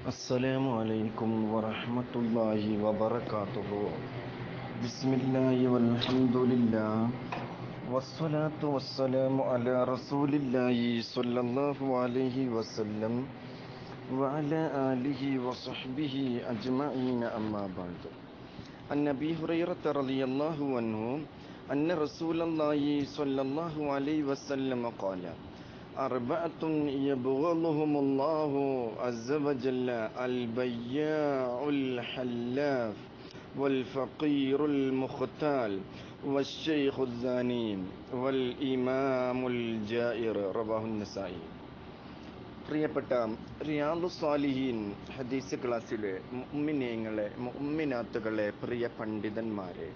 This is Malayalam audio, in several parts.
السلام عليكم ورحمة الله وبركاته بسم الله والحمد لله والصلاة والسلام على رسول الله صلى الله عليه وسلم وعلى آله وصحبه أجمعين أما بعد عن أبي هريرة رضي الله عنه أن رسول الله صلى الله عليه وسلم قال أربعة يبغضهم الله عز وجل البياع الحلاف والفقير المختال والشيخ الزاني والإمام الجائر رواه النسائي പ്രിയപ്പെട്ട റിയാദു സാലിഹീൻ ഹദീസ് ക്ലാസ്സിലെ മുഅ്മിനീങ്ങളെ മുഅ്മിനാത്തുകളെ പ്രിയ പണ്ഡിതന്മാരെ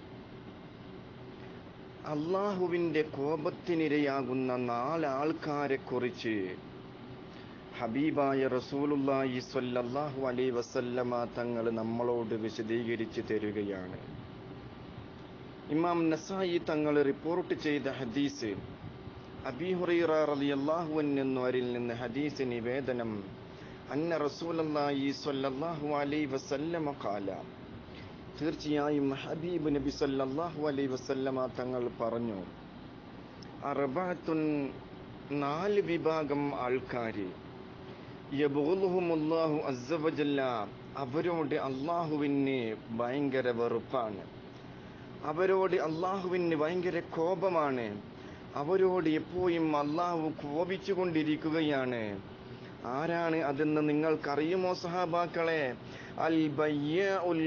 അള്ളാഹുവിൻ്റെ കോപത്തിനിരയാകുന്ന നാലാൾക്കാരെ കുറിച്ച് ഹബീബായ റസൂലുല്ലാഹി സ്വല്ലല്ലാഹു അലൈ വസല്ലമ തങ്ങൾ നമ്മളോട് വിശദീകരിച്ച് തരികയാണ് ഇമാം നസായി തങ്ങൾ റിപ്പോർട്ട് ചെയ്ത ഹദീസ് അബി ഹുറൈറ റളിയല്ലാഹു അൻഹുവിൽ നിന്ന് ഹദീസ് നിവേദനം അന്ന റസൂലുള്ളാഹി സ്വല്ലല്ലാഹു അലൈഹി വസല്ലമ ഖാല തീർച്ചയായും ഹബീബ് നബി സല്ലല്ലാഹു അലൈഹി വസല്ലമ തങ്ങൾ പറഞ്ഞു അർബഅത്തുൻ നാല് വിഭാഗം ആൾക്കാർ യബുലുഹുമുല്ലാഹു അസ്സവജല്ല അവരോട് അള്ളാഹുവിന് ഭയങ്കര വെറുപ്പാണ് അവരോട് അള്ളാഹുവിന് ഭയങ്കര കോപമാണ് അവരോട് എപ്പോഴും അള്ളാഹു കോപിച്ചു കൊണ്ടിരിക്കുകയാണ് ആരാണ് അതെന്ന് നിങ്ങൾക്കറിയുമോ സഹാബാക്കളെ അൽ ഉൽ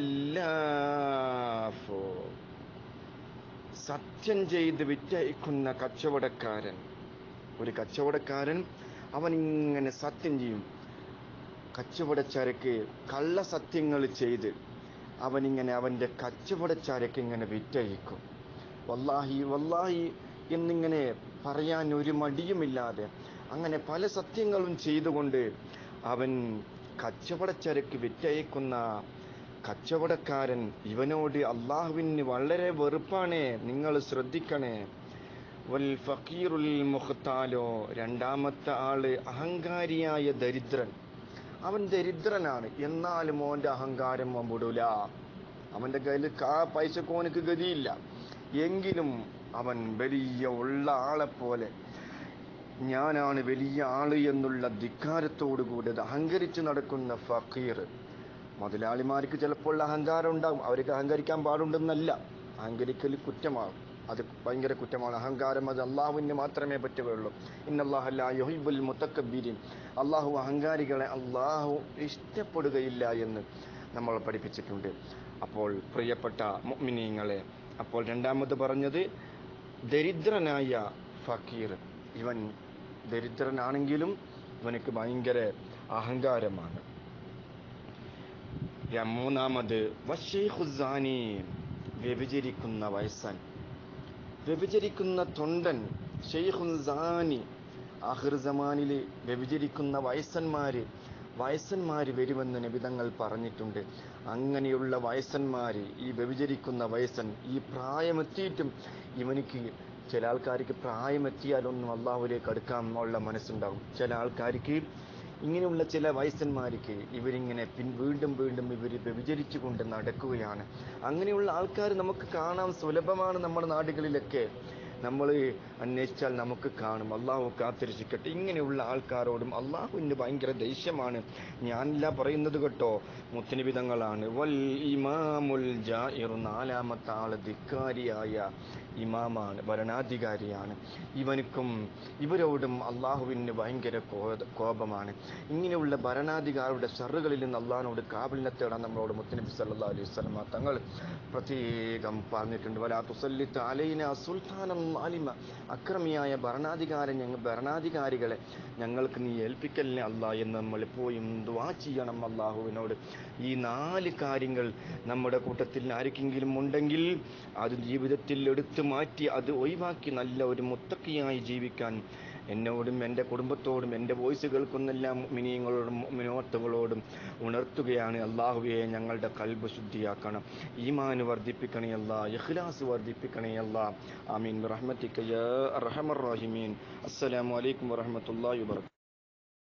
ഹല്ലാഫു സത്യം ചെയ്ത് വിറ്റയക്കുന്ന കച്ചവടക്കാരൻ ഒരു കച്ചവടക്കാരൻ അവൻ ഇങ്ങനെ സത്യം ചെയ്യും കച്ചവടച്ചരക്ക് കള്ളസത്യങ്ങൾ ചെയ്ത് അവനിങ്ങനെ അവൻ്റെ കച്ചവടച്ചരക്ക് ഇങ്ങനെ വിറ്റയക്കും വല്ലാഹി വല്ലാഹി എന്നിങ്ങനെ പറയാൻ ഒരു മടിയുമില്ലാതെ അങ്ങനെ പല സത്യങ്ങളും ചെയ്തുകൊണ്ട് അവൻ കച്ചവടച്ചരക്ക് വിറ്റയക്കുന്ന കച്ചവടക്കാരൻ ഇവനോട് അള്ളാഹുവിന് വളരെ വെറുപ്പാണ് നിങ്ങൾ ശ്രദ്ധിക്കണേ വൽ ഫക്കീറുൽ മുഖത്താലോ രണ്ടാമത്തെ ആള് അഹങ്കാരിയായ ദരിദ്രൻ അവൻ ദരിദ്രനാണ് എന്നാലും ഓൻ്റെ അഹങ്കാരം അവൻ വിടൂല അവൻ്റെ കയ്യിൽ കാ പൈസക്കോനക്ക് ഗതിയില്ല എങ്കിലും അവൻ വലിയ ഉള്ള ആളെ പോലെ ഞാനാണ് വലിയ ആള് എന്നുള്ള ധിക്കാരത്തോടു കൂടി അഹങ്കരിച്ച് നടക്കുന്ന ഫക്കീർ മുതലാളിമാർക്ക് ചിലപ്പോൾ അഹങ്കാരം ഉണ്ടാകും അവർക്ക് അഹങ്കരിക്കാൻ പാടുണ്ടെന്നല്ല അഹങ്കരിക്കൽ കുറ്റമാകും അത് ഭയങ്കര കുറ്റമാണ് അഹങ്കാരം അത് അള്ളാഹുവിന് മാത്രമേ പറ്റുകയുള്ളൂ ഇന്നല്ലാഹുൽ മുത്തക്കബീരിൻ അള്ളാഹു അഹങ്കാരികളെ അള്ളാഹു ഇഷ്ടപ്പെടുകയില്ല എന്ന് നമ്മൾ പഠിപ്പിച്ചിട്ടുണ്ട് അപ്പോൾ പ്രിയപ്പെട്ട മുഅ്മിനീങ്ങളെ അപ്പോൾ രണ്ടാമത് പറഞ്ഞത് ദരിദ്രനായ ഫക്കീർ ഇവൻ ദരിദ്രനാണെങ്കിലും ഇവനക്ക് ഭയങ്കര അഹങ്കാരമാണ് മൂന്നാമത് വഷേഖുസാനി വ്യഭിചരിക്കുന്ന വയസ്സൻ വ്യഭിചരിക്കുന്ന തൊണ്ടൻ ഷെയ്ഖുസാനി ആഹിർ സമാനിൽ വ്യഭിചരിക്കുന്ന വയസ്സന്മാര് വയസ്സന്മാര് വരുമെന്ന് നിബിതങ്ങൾ പറഞ്ഞിട്ടുണ്ട് അങ്ങനെയുള്ള വയസ്സന്മാര് ഈ വ്യഭിചരിക്കുന്ന വയസ്സൻ ഈ പ്രായമെത്തിയിട്ടും ഇവനിക്ക് ചില ആൾക്കാർക്ക് പ്രായമെത്തിയാലൊന്നും അള്ളാഹുലേക്ക് അടുക്കാൻ ഉള്ള മനസ്സുണ്ടാകും ചില ആൾക്കാർക്ക് ഇങ്ങനെയുള്ള ചില വയസ്സന്മാർക്ക് ഇവരിങ്ങനെ പിൻ വീണ്ടും വീണ്ടും ഇവർ വ്യഭിചരിച്ചു കൊണ്ട് നടക്കുകയാണ് അങ്ങനെയുള്ള ആൾക്കാർ നമുക്ക് കാണാം സുലഭമാണ് നമ്മുടെ നാടുകളിലൊക്കെ നമ്മൾ അന്വേഷിച്ചാൽ നമുക്ക് കാണും അള്ളാഹു കാത്തിരക്ഷിക്കട്ടെ ഇങ്ങനെയുള്ള ആൾക്കാരോടും അള്ളാഹുവിന് ഭയങ്കര ദേഷ്യമാണ് ഞാനില്ല പറയുന്നത് കേട്ടോ മുത്തനിബിതങ്ങളാണ് വൽ ഇമാമുൽ ജാഇറു നാലാമത്തെ ആള് ധിക്കാരിയായ ഇമാമാണ് ഭരണാധികാരിയാണ് ഇവനുക്കും ഇവരോടും അള്ളാഹുവിന് ഭയങ്കര കോപമാണ് ഇങ്ങനെയുള്ള ഭരണാധികാരിയുടെ ഷറുകളിൽ നിന്ന് അള്ളാഹിനോട് കാബിലിനെ തേടാൻ നമ്മളോട് മുത്തനബി സല്ലാ അലൈഹി സ്വലമ തങ്ങൾ പ്രത്യേകം പറഞ്ഞിട്ടുണ്ട് വലാ തുസല്ലിത്ത് അലൈന സുൽത്താനം ആലിമ അക്രമിയായ ഭരണാധികാരൻ ഞങ്ങൾ ഭരണാധികാരികളെ ഞങ്ങൾക്ക് നീ ഏൽപ്പിക്കലിനെ അല്ല എന്ന് നമ്മൾ എപ്പോഴും ദ്വാ ചെയ്യണം അള്ളാഹുവിനോട് ഈ നാല് കാര്യങ്ങൾ നമ്മുടെ കൂട്ടത്തിൽ ആർക്കെങ്കിലും ഉണ്ടെങ്കിൽ അത് ജീവിതത്തിൽ എടുത്തു മാറ്റി അത് ഒഴിവാക്കി നല്ല ഒരു മുത്തക്കിയായി ജീവിക്കാൻ എന്നോടും എൻ്റെ കുടുംബത്തോടും എൻ്റെ വോയിസ് കേൾക്കുന്നെല്ലാം മിനിയങ്ങളോടും മിനോത്തുകളോടും ഉണർത്തുകയാണ് അള്ളാഹുവെ ഞങ്ങളുടെ കൽബ് ശുദ്ധിയാക്കണം ഈമാന് വർദ്ധിപ്പിക്കണേ അല്ല ഇഖ്ലാസ് വർദ്ധിപ്പിക്കണേ അല്ല ആമീൻ റഹ്മത്തിക്ക് യാ അർഹമർ റഹിമീൻ അസ്സലാമു അലൈക്കും വറഹ്മത്തുള്ളാഹി വബറകാതുഹു